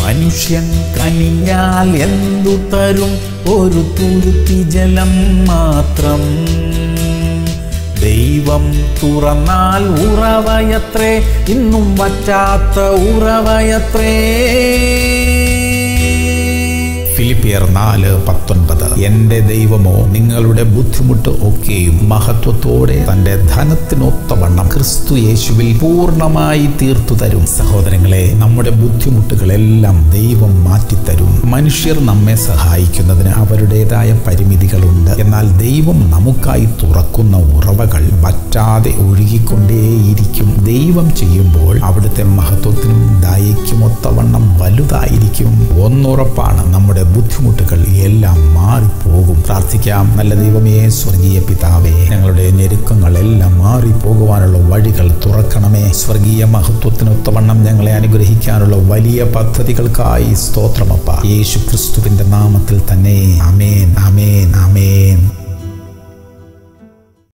മനുഷ്യൻ കനിഞ്ഞാൽ എന്തു തരും ഒരു തുരുത്തി ജലം മാത്രം ദൈവം തുറന്നാൽ ഉറവയത്രേ ഇന്നും വറ്റാത്ത ഉറവയത്രേ ഫിലിപ്പിയർ നാല് പത്തൊൻപത് എന്റെ ദൈവമോ നിങ്ങളുടെ ബുദ്ധിമുട്ട് ഒക്കെയും മഹത്വത്തോടെ തന്റെ ധനത്തിനൊത്തവണ്ണം ക്രിസ്തു യേശുവിൽ പൂർണ്ണമായി തീർത്തു തരും സഹോദരങ്ങളെ നമ്മുടെ ബുദ്ധിമുട്ടുകളെല്ലാം ദൈവം മാറ്റിത്തരും മനുഷ്യർ നമ്മെ സഹായിക്കുന്നതിന് അവരുടേതായ പരിമിതികളുണ്ട് എന്നാൽ ദൈവം നമുക്കായി തുറക്കുന്ന ഉറവകൾ വറ്റാതെ ഒഴുകിക്കൊണ്ടേയിരിക്കും ദൈവം ചെയ്യുമ്പോൾ അവിടുത്തെ മഹത്വത്തിനും ദയയ്ക്കും ഒത്തവണ്ണം വലുതായിരിക്കും ഒന്നുറപ്പാണ് നമ്മുടെ ബുദ്ധിമുട്ടുകൾ എല്ലാം മാറിപ്പോകും പ്രാർത്ഥിക്കാം നല്ല ദൈവമേ സ്വർഗീയ പിതാവേ ഞങ്ങളുടെ ഞെരുക്കങ്ങളെല്ലാം മാറിപ്പോകുവാനുള്ള വഴികൾ തുറക്കണമേ സ്വർഗീയ മഹത്വത്തിനൊത്തവണ്ണം ഞങ്ങളെ അനുഗ്രഹിക്കാനുള്ള വലിയ പദ്ധതികൾക്കായി സ്തോത്രമപ്പ യേശു ക്രിസ്തുവിന്റെ നാമത്തിൽ തന്നെ അമേൻ അമേൻ അമേൻ